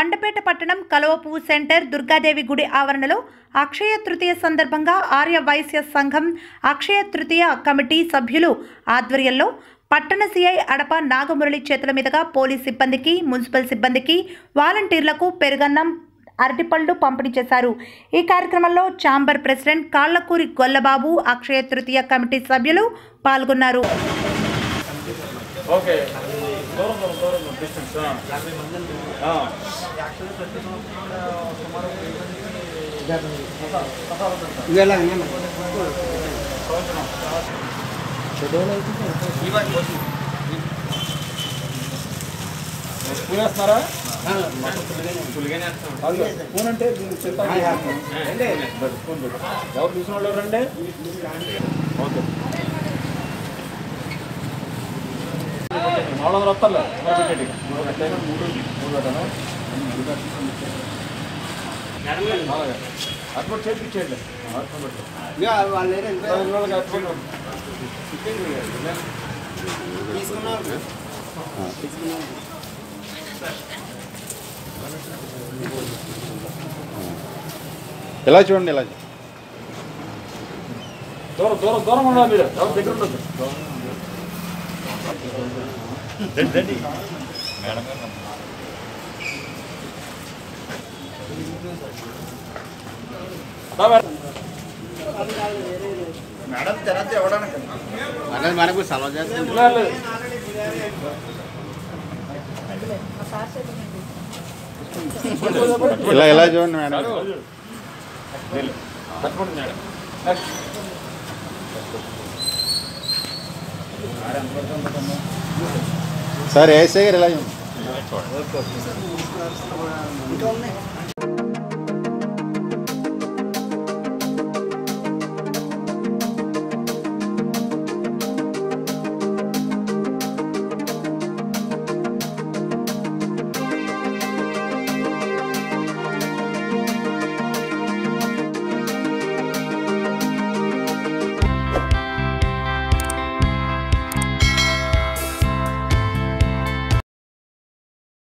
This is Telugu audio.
మండపేట పట్టణం కలవపువ్వు సెంటర్ దుర్గాదేవి గుడి ఆవరణలో అక్షయ తృతీయ సందర్భంగా ఆర్య వైశ్య సంఘం అక్షయ తృతీయ కమిటీ సభ్యులు ఆధ్వర్యంలో పట్టణ సిఐ అడప నాగమురళి చేతుల మీదుగా పోలీస్ సిబ్బందికి మున్సిపల్ సిబ్బందికి వాలంటీర్లకు పెరుగన్నం అరటిపళ్ళు పంపిణీ చేశారు ఈ కార్యక్రమంలో chamber president Kallakuri Gollababu Akshaya Tritiya committee సభ్యులు పాల్గొన్నారు ఓకే దూరం దూరం దూరం డిస్టెన్స్ స్పూన్ వేస్తున్నారా అదిగో, స్పూన్ అంటే దీనికి చెప్తా స్పూన్ పెట్టు ఎవరు చూసిన వాళ్ళు ఎవరండి ఓకే నాలుగు వందలు వస్తాలే పెట్టేది మూడు మూడు పెట్టాను అలాగే అటు చేపించేయండి అటు పెట్టు పదిహేను రోజులకి అటు పెట్టు. ఎలా చూడండి ఎలా చూడండి. దూరం దూరం దూరం ఉండాలి మీరు ఎవరు దగ్గర ఉండదు అంటే మనకు సెలవు చేస్తుంది ఇలా ఎలా చూడండి మేడం కట్టుకోండి మేడం సార్ ఏసై గారు ఎలా చూడండి ఇంకా ఉన్నాయి